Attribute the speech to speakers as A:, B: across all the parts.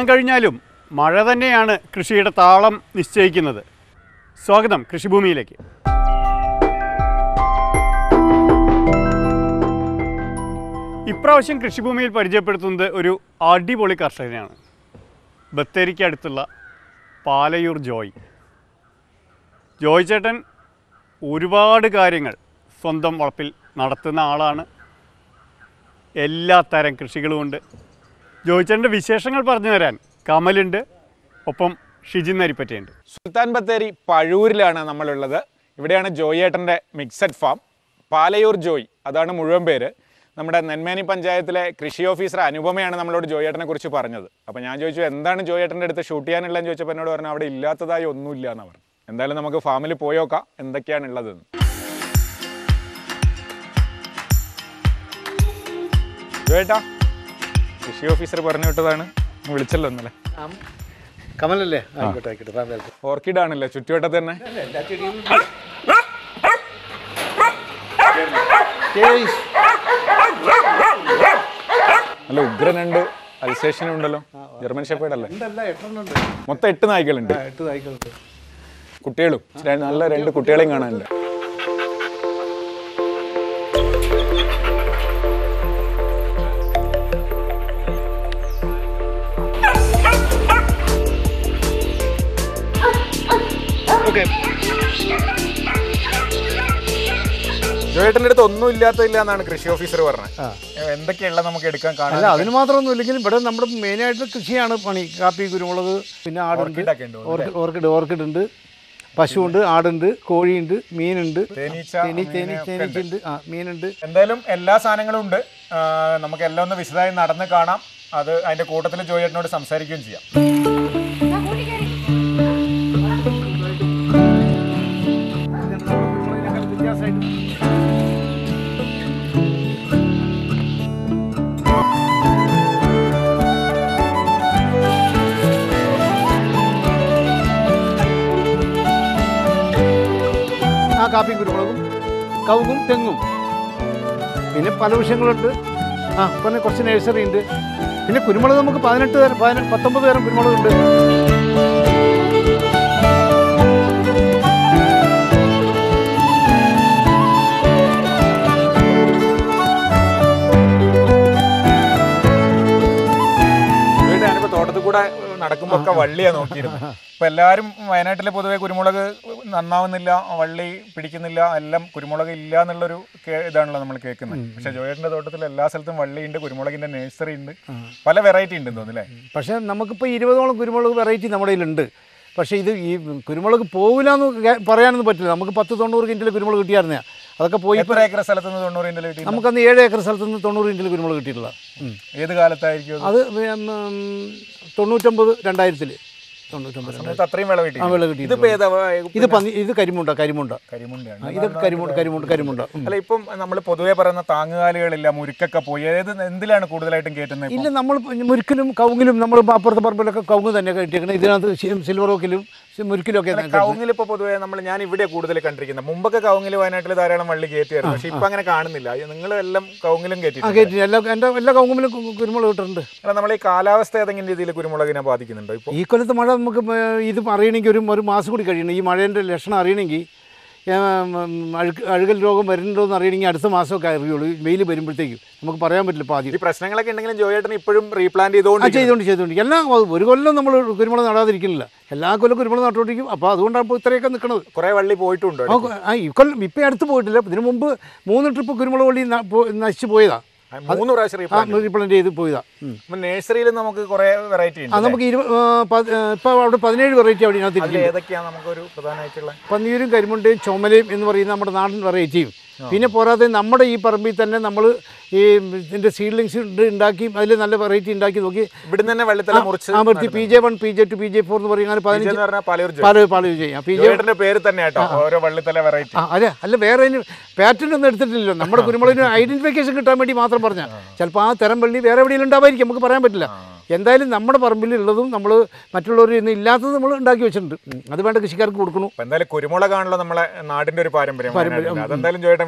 A: ഓണം കഴിഞ്ഞാലും മഴ തന്നെയാണ് കൃഷിയുടെ താളം നിശ്ചയിക്കുന്നത് സ്വാഗതം കൃഷിഭൂമിയിലേക്ക് ഇപ്രാവശ്യം കൃഷിഭൂമിയിൽ പരിചയപ്പെടുത്തുന്നത് ഒരു അടിപൊളി കർഷകനെയാണ് ബത്തേരിക്കടുത്തുള്ള പാലയൂർ ജോയ് ജോയ് ചേട്ടൻ ഒരുപാട് കാര്യങ്ങൾ സ്വന്തം വളപ്പിൽ നടത്തുന്ന ആളാണ് എല്ലാ തരം കൃഷികളുമുണ്ട് ജോയിച്ചേട്ടൻ്റെ വിശേഷങ്ങൾ പറഞ്ഞു തരാൻ കമലുണ്ട് ഒപ്പം ഷിജിൻ നരിപ്പറ്റയുണ്ട്
B: സുൽത്താൻ ബത്തേരി പഴൂരിലാണ് നമ്മളുള്ളത് ഇവിടെയാണ് ജോയേട്ടൻ്റെ മിക്സഡ് ഫാം പാലയൂർ ജോയ് അതാണ് മുഴുവൻ പേര് നമ്മുടെ നെന്മേനി പഞ്ചായത്തിലെ കൃഷി ഓഫീസർ അനുപമയാണ് നമ്മളോട് ജോയേട്ടനെ കുറിച്ച് പറഞ്ഞത് അപ്പോൾ ഞാൻ ചോദിച്ചു എന്താണ് ജോയേട്ടൻ്റെ അടുത്ത് ഷൂട്ട് ചെയ്യാനുള്ളതെന്ന് ചോദിച്ചപ്പോൾ എന്നോട് പറഞ്ഞു അവിടെ ഇല്ലാത്തതായി ഒന്നുമില്ല എന്ന് പറഞ്ഞു എന്തായാലും നമുക്ക് ഫാമിൽ പോയോക്കാം എന്തൊക്കെയാണ് ഉള്ളതെന്ന് ജോയേട്ടാ കൃഷി ഓഫീസർ പറഞ്ഞു വിട്ടതാണ് വിളിച്ചല്ലോ ഇന്നലെ
C: കമലല്ലേ ആയിക്കോട്ടെ ആയിക്കോട്ടെ ഫാമിലി വെൽക്കം.
B: ഓർക്കിഡ് ആണല്ലേ ചുറ്റുവട്ടത്ത് തന്നെ
C: കേസ്.
B: നല്ല ഉഗ്രനുണ്ട് അൽസേഷനും ഉണ്ടല്ലോ ജർമ്മൻ ഷെപ്പേഡ് അല്ലേ
C: ഉണ്ടല്ല, എട്ടെണ്ണം ഉണ്ട്.
B: മൊത്തം എട്ട് നായ്ക്കളുണ്ട്
C: ആ, എട്ട് നായ്ക്കളുണ്ട്.
B: കുട്ടികളും ര- നല്ല രണ്ട് കുട്ടികളെയും കാണാനുണ്ട്
C: ഓക്കേ.
B: ജോയേട്ടൻ്റെ അടുത്ത് ഒന്നും ഇല്ലാത്തതില്ല എന്നാണ് കൃഷി ഓഫീസർ പറഞ്ഞത്
C: ആ.
B: എന്തൊക്കെയുള്ള നമുക്ക് എടുക്കാൻ
C: അല്ല
B: കാണാൻ
C: അതിന് മാത്രമൊന്നും ഇല്ലെങ്കിലും ഇവിടെ നമ്മുടെ മെയിനായിട്ട് കൃഷിയാണ് പണി കാപ്പി കുരുമുളക് പിന്നെ ആടുണ്ട്
B: ഓർക്കിഡൊക്കെ ഉണ്ട്
C: ഓർക്കിഡ് ഓർക്കിഡ് ഓർക്കിഡ് ഉണ്ട് പശുവുണ്ട് ആടുണ്ട് കോഴിയുണ്ട് മീനുണ്ട്
B: തേനീച്ച
C: തേനി തേനി
B: മീന് ഒക്കെ ഉണ്ട്.
C: തേനീച്ചുണ്ട് ആ മീനുണ്ട്
B: എന്തായാലും എല്ലാ സാധനങ്ങളും ഉണ്ട് ആ, നമുക്ക് എല്ലാം ഒന്ന് വിശദമായി നടന്ന് കാണാം അത് അതിന്റെ കൂട്ടത്തിൽ ജോയേട്ടനോട് സംസാരിക്കുകയും ചെയ്യാം
C: ആ കാപ്പിയും കുരുമുളകും കവുങ്ങും തെങ്ങും പിന്നെ പല വിഷയങ്ങളുണ്ട് ആ പിന്നെ കുറച്ച് നഴ്സറി ഉണ്ട് പിന്നെ കുരുമുളക് നമുക്ക് പതിനെട്ട് തരം പതിനെ പത്തൊമ്പത് തരം കുരുമുളകുണ്ട്
B: വീട് ഞാനിപ്പോ തോട്ടത്തിൽ കൂടെ നടക്കുമ്പോ ഒക്കെ വള്ളിയാ നോക്കിയിരുന്നു ഇപ്പൊ എല്ലാരും വയനാട്ടിലെ പൊതുവെ കുരുമുളക് നന്നാവുന്നില്ല വള്ളി പിടിക്കുന്നില്ല എല്ലാം കുരുമുളക് ഇല്ല എന്നുള്ളൊരു കേ- ഇതാണല്ലോ നമ്മൾ കേൾക്കുന്നത് പക്ഷെ ജോയേട്ടന്റെ തോട്ടത്തിൽ എല്ലാ സ്ഥലത്തും വള്ളിയുണ്ട് കുരുമുളകിന്റെ നഴ്സറി ഉണ്ട് പല വെറൈറ്റി ഉണ്ടെന്ന് തോന്നുന്നു അല്ലേ
C: പക്ഷേ നമുക്കിപ്പോൾ ഇരുപതോളം കുരുമുളക് വെറൈറ്റി നമ്മുടെ കയ്യിലുണ്ട് പക്ഷേ ഇത് ഈ കുരുമുളക് പോകില്ല എന്ന് പറയാനൊന്നും പറ്റില്ല നമുക്ക് പത്ത് തൊണ്ണൂറ് കിൻറ്റിൽ കുരുമുളക് കിട്ടിയായിരുന്നേ അതൊക്കെ പോയി
B: എത്ര ഏക്കർ സ്ഥലത്ത് നിന്ന് തൊണ്ണൂറിന്റെ കിട്ടി
C: നമുക്കന്ന് ഏഴ് ഏക്കർ സ്ഥലത്ത് നിന്ന് തൊണ്ണൂറ് കിൻറ്റിൽ കുരുമുളക് കിട്ടിയിട്ടുള്ള
B: ഏത് കാലത്തായിരിക്കും അത്?
C: അത് ഉം, തൊണ്ണൂറ്റൊമ്പത് രണ്ടായിരത്തിൽ തൊണ്ണൂറ്റൊമ്പത് രണ്ടായിരത്തി
B: സമയത്ത് അത്രയും വിളവ് കിട്ടി
C: ആ വിള കിട്ടി
B: ഇതിപ്പോ ഏതാ
C: ഇത് പന്നി ഇത് കരിമുണ്ട കരിമുണ്ട
B: കരിമുണ്ടയാണ്
C: ആ, ഇതൊക്കെ കരിമുണ്ട കരിമുണ്ട കരിമുണ്ട ഉം.
B: അല്ല ഇപ്പം നമ്മൾ പൊതുവെ പറയുന്ന താങ്ങുകാലുകളില്ല മുരുക്കൊക്കെ പോയി ഏത് എന്തിലാണ് കൂടുതലായിട്ടും കയറ്റുന്നത്
C: ഇല്ല നമ്മൾ മുരുക്കിലും കവുങ്ങിലും നമ്മൾ അപ്പുറത്തെ പറമ്പിലൊക്കെ കവുങ്ങ് തന്നെ കെട്ടിയേക്കുന്നത് ഇതിനകത്ത് സി- സിൽവർ ഓക്കിലും സി- മുരുക്കിലും ഒക്കെ
B: കവുങ്ങിൽ ഇപ്പൊ പൊതുവെ നമ്മൾ ഞാൻ ഇവിടെ കൂടുതൽ കണ്ടിരിക്കുന്നത് മുമ്പൊക്കെ കവുങ്ങിൽ വയനാട്ടിൽ ധാരാളം വള്ളി കയറ്റിയായിരുന്നു പക്ഷെ ഇപ്പൊ അങ്ങനെ കാണുന്നില്ല നിങ്ങൾ എല്ലാം കവുങ്ങിലും
C: ആ
B: കയറ്റി
C: കയറ്റി എല്ലാ എൻ്റെ എല്ലാ കവുങ്ങിലും കു- കുരുമുളക് കിട്ടുന്നുണ്ട്
B: അല്ല നമ്മൾ ഈ കാലാവസ്ഥ ഏതെങ്കിലും രീതിയിൽ കുരുമുളകിനെ ബാധിക്കുന്നുണ്ടോ ഇപ്പൊ
C: ഈ കൊല്ലത്തെ മഴ നമുക്ക് മ- ഇത് അറിയണമെങ്കിൽ ഒരു ഒരു മാസം കൂടി കഴിയണം ഈ മഴേൻ്റെ ലക്ഷണം അറിയണമെങ്കിൽ അഴുക്ക് അഴുകൽ രോഗം വരുന്നുണ്ടോ എന്ന് അറിയണമെങ്കിൽ അടുത്ത മാസമൊക്കെ അറിയുള്ളൂ വെയിൽ വരുമ്പോഴത്തേക്കും നമുക്ക് പറയാൻ പറ്റില്ല ഇപ്പോൾ ആദ്യം
B: ഈ പ്രശ്നങ്ങളൊക്കെ ഉണ്ടെങ്കിലും ജോയേട്ടൻ ഇപ്പോഴും റീപ്ലാന്റ്
C: ആ
B: ചെയ്തുകൊണ്ട്
C: ചെയ്തുകൊണ്ട് ചെയ്തുകൊണ്ട് എല്ലാ ഒരു കൊല്ലം നമ്മൾ കുരുമുളക് നടാതിരിക്കുന്നില്ല എല്ലാ കൊല്ലം കുരുമുളക് നട്ടുകൊണ്ടിരിക്കും അപ്പോൾ അതുകൊണ്ടാണ് ഇപ്പോൾ ഇത്രയൊക്കെ നിൽക്കുന്നത്
B: കുറെ വള്ളി പോയിട്ടുണ്ടോ
C: ആ കൊ- ആ ഈ കൊല്ലം ഇപ്പം അടുത്ത് പോയിട്ടില്ല ഇതിനു മുമ്പ് മൂന്ന് ട്രിപ്പ് കുരുമുളക് വള്ളി ന- പോ- നശിച്ചു പോയതാ
B: മൂന്ന് പ്രാവശ്യം
C: ആ
B: റീപ്ലാന്റ്
C: റീപ്ലാന്റ് ചെയ്ത് പോയതാ ഉം.
B: നഴ്സറിയിൽ നമുക്ക് കുറെ വെറൈറ്റി
C: ആ
B: ഉണ്ട്
C: നമുക്ക് ഇരുപത് ഇപ്പോൾ അവിടെ പതിനേഴ് വെറൈറ്റി അവിടെ ഇതിനകത്ത്
B: അതിൽ
C: ഇരിക്കുന്നുണ്ട്
B: ഏതൊക്കെയാണ് നമുക്കൊരു പ്രധാനമായിട്ടുള്ള
C: പന്നിയൂരും കരിമുണ്ടയും ചുമലയും എന്ന് പറയുന്ന നമ്മുടെ നാടൻ വെറൈറ്റിയും പിന്നെ പോരാതെ നമ്മുടെ ഈ പറമ്പിൽ തന്നെ നമ്മൾ ഈ ഇതിൻ്റെ സീഡ്ലിങ്സ് ഉണ്ടാക്കി അതിൽ നല്ല വെറൈറ്റി ഉണ്ടാക്കി നോക്കി
B: ഇവിടുന്ന് തന്നെ വെള്ളത്തില മുറിച്ച്
C: ആ വൃത്തി P J one P J two P J four എന്ന് പറയുന്ന അങ്ങനെ പതിനഞ്ച്
B: എന്ന് പറഞ്ഞാൽ പലയൂർ ജോയ്
C: പല പല ചെയ്യാം പി ജെ
B: ജോയേട്ടന്റെ പേര് തന്നെ കേട്ടോ ഓരോ വള്ളിത്തല വെറൈറ്റി
C: ആ അല്ല അല്ല വേറെ അതിന് പാറ്റേൺ ഒന്നും എടുത്തിട്ടില്ലല്ലോ നമ്മുടെ കുരുമുളകിന് ഐഡന്റിഫിക്കേഷൻ കിട്ടാൻ വേണ്ടി മാത്രം പറഞ്ഞ ചിലപ്പോൾ ആ തരം വെള്ളി വേറെ എവിടെയെങ്കിലും ഉണ്ടാവായിരിക്കും നമുക്ക് പറയാൻ പറ്റില്ല എന്തായാലും നമ്മുടെ പറമ്പിൽ ഉള്ളതും നമ്മൾ മറ്റുള്ളവരിൽ നിന്ന് ഇല്ലാത്തതും നമ്മൾ ഉണ്ടാക്കി വെച്ചിട്ടുണ്ട് ഉം. അത് വേണ്ട കൃഷിക്കാർക്ക് കൊടുക്കണു
B: അപ്പൊ എന്തായാലും കുരുമുളകാണല്ലോ നമ്മളെ നാടിന്റെ ഒരു പാരമ്പര്യം വയനാട്ടിലെ. അതെന്തായാലും ജോയേട്ടൻ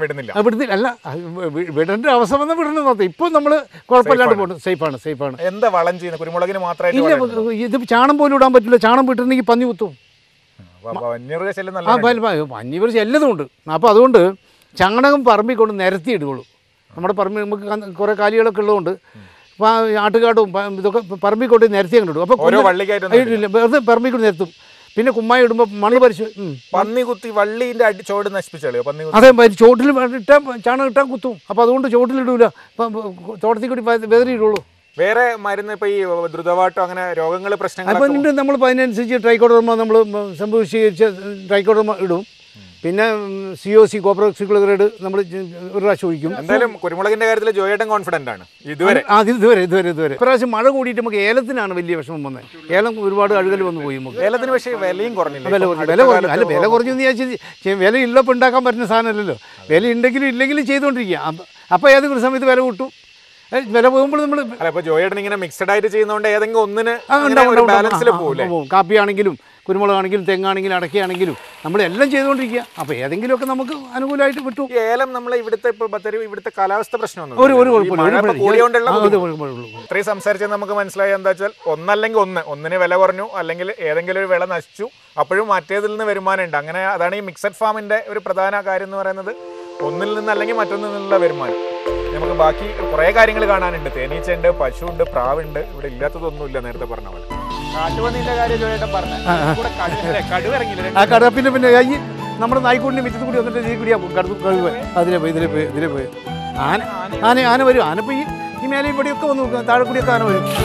B: വിടുന്നില്ല
C: അവിടുന്ന് അല്ല വി- വി- വിടേണ്ട അവസ്ഥ വന്നാൽ വിടണം നോക്കാം ഇപ്പോൾ നമ്മൾ കുഴപ്പമില്ലാണ്ട് പോകുന്നു സേഫാണ് സേഫാണ്
B: എന്താ വളം ചെയ്യുന്നത് കുരുമുളകിന് മാത്രമായിട്ട്
C: ഇല്ല
B: വളം ഇടുന്നോ?
C: ഇത് ചാണം പോലും ഇടാൻ പറ്റില്ല ചാണം വിട്ടിട്ടുണ്ടെങ്കിൽ പന്നി കുത്തും
B: വ- വന്യമൃഗ ശല്യം
C: ആ
B: നല്ല
C: പന്നിവരിച്ച് എല്ലതും ഉണ്ട് അപ്പോൾ അതുകൊണ്ട് ചാണകം പറമ്പിൽ കൊണ്ട് നിരത്തി ഇടുകയുള്ളൂ നമ്മുടെ പറമ്പിൽ നമുക്ക് കന്ന് കുറേ കാലികളൊക്കെ ഉള്ളതുകൊണ്ട് അപ്പോൾ ആട്ടുകാടും പ- ഇതൊക്കെ പറമ്പിൽ കൊണ്ട് നിരത്തി അങ്ങോട്ട് ഇടും അപ്പോൾ
B: ഓരോ
C: കുന്ന്
B: വള്ളിക്കായിട്ടൊന്നും
C: ഇല്ല, ഇല്ല, വെറുതെ പറമ്പിൽ കൊണ്ട് നിരത്തും പിന്നെ കുമ്മായി ഇടുമ്പോൾ മണ്ണ് പരിശോ ഉം.
B: പന്നി കുത്തി വള്ളിന്റെ അടി ചോട് നശിപ്പിച്ചാളോ പന്നി കുത്തി
C: അതെ പ- ചോട്ടിൽ ഇട്ടാൽ ചാണകം ഇട്ടാൽ കുത്തും അപ്പോൾ അതുകൊണ്ട് ചോട്ടിലിടൂല അപ്പം തോട്ടത്തിൽ കൂടി വെതറിയിടുള്ളൂ
B: വേറെ മരുന്ന് ഇപ്പൊ ഈ ദ്രുതവാട്ടോ അങ്ങനെ രോഗങ്ങൾ
C: അപ്പം
B: പ്രശ്നങ്ങളൊക്കെ
C: ഉണ്ട് നമ്മൾ അതിനനുസരിച്ച് ട്രൈക്കോഡർമ നമ്മൾ സംഭവിച്ച ട്രൈക്കോഡർമ ഇടും പിന്നെ സി ഒ സി കോപ്പറോക്സിക്ലോറൈഡ് നമ്മൾ ഒരു പ്രാവശ്യം ഒഴിക്കും
B: എന്തായാലും കുരുമുളകിന്റെ കാര്യത്തിൽ ജോയേട്ടൻ കോൺഫിഡന്റ് ആണ് ഇതുവരെ
C: ആ ഇത് ഇതുവരെ ഇതുവരെ ഇതുവരെ ഇപ്രാവശ്യം മഴ കൂടിയിട്ട് നമുക്ക് ഏലത്തിനാണ് വലിയ വിഷമം വന്നത് ഏലം ഒരുപാട് അഴുകൽ വന്ന് പോയി നമുക്ക്
B: ഏലത്തിന് പക്ഷേ വിലയും കുറഞ്ഞില്ല
C: വില കുറഞ്ഞു വില കുറഞ്ഞു അല്ല വില കുറഞ്ഞു എന്ന് വിചാരിച്ച് വില ഉള്ളപ്പോൾ ഉണ്ടാക്കാൻ പറ്റുന്ന സാധനമല്ലല്ലോ വില ഉണ്ടെങ്കിലും ഇല്ലെങ്കിലും ചെയ്തുകൊണ്ടിരിക്കുക അപ്പം അപ്പോൾ ഏതെങ്കിലും സമയത്ത് വില കൂട്ടും ഏ, വില പോകുമ്പോൾ നമ്മൾ
B: അല്ല ഇപ്പൊ ജോയേട്ടൻ ഇങ്ങനെ മിക്സഡ് ആയിട്ട് ചെയ്യുന്നതുകൊണ്ട് ഏതെങ്കിലും ഒന്നിന്
C: ആ, ഉണ്ടാവും, ഉണ്ടാവും,
B: ബാലൻസിൽ
C: ആ, ആ,
B: പോകൂലേ
C: പോവും. കാപ്പിയാണെങ്കിലും കുരുമുളകാണെങ്കിലും തെങ്ങാണെങ്കിലും അടക്കയാണെങ്കിലും നമ്മളെല്ലാം ചെയ്തുകൊണ്ടിരിക്കുക അപ്പോൾ ഏതെങ്കിലുമൊക്കെ നമുക്ക് അനുകൂലമായിട്ട് വിട്ടു
B: ഈ ഏലം നമ്മളെ ഇവിടുത്തെ ഇപ്പൊ ബത്തേരി ഇവിടുത്തെ കാലാവസ്ഥ പ്രശ്നമൊന്നും
C: ഒരു ഒരു
B: ഈ
C: കുഴപ്പമില്ല
B: മഴ
C: ഒരു
B: ഇപ്പൊ
C: കുഴപ്പമില്ല.
B: കൂടിയോണ്ടുള്ള
C: ആ,
B: ബുദ്ധിമുട്ട്.
C: ഒരു കുഴപ്പമില്ല.
B: ഇത്രയും സംസാരിച്ചത് നമുക്ക് മനസ്സിലായി എന്താ വെച്ചാൽ ഒന്നല്ലെങ്കിൽ ഒന്ന് ഒന്നിന് വില കുറഞ്ഞു അല്ലെങ്കിൽ ഏതെങ്കിലും ഒരു വില നശിച്ചു അപ്പോഴും മറ്റേതിൽ നിന്ന് വരുമാനം ഉണ്ട് അങ്ങനെ അതാണ് ഈ മിക്സഡ് ഫാമിന്റെ ഒരു പ്രധാന കാര്യം എന്ന് പറയുന്നത് ഒന്നിൽ നിന്ന് അല്ലെങ്കിൽ മറ്റൊന്നിൽ നിന്നുള്ള വരുമാനം നമുക്ക് ബാക്കി കുറേ കാര്യങ്ങൾ കാണാനുണ്ട് തേനീച്ചയുണ്ട് പശുവുണ്ട് പ്രാവുണ്ട് ഇവിടെ ഇല്ലാത്തതൊന്നുമില്ല നേരത്തെ പറഞ്ഞ പോലെ കാട്ടുപന്നീന്റെ കാര്യം ജോയേട്ടൻ പറഞ്ഞു കടുവിറങ്ങിയില്ല
C: ആ കട പിന്നെ പിന്നെ ഈ നമ്മുടെ നായ്ക്കൂടിൻ്റെ മിറ്റത്ത് കൂടി വന്നിട്ട് ഇതിൽ കൂടിയാ കടന്നു കഴിവ് അതിലെ പോയി ഇതിലെ പോയി ഇതിലെ പോയി ആന ആന ആന വരും ആന ഇപ്പോൾ ഈ ഈ മേലെ ഇവിടെയൊക്കെ വന്ന് നോക്കുക താഴെ കൂടിയൊക്കെ ആന വരും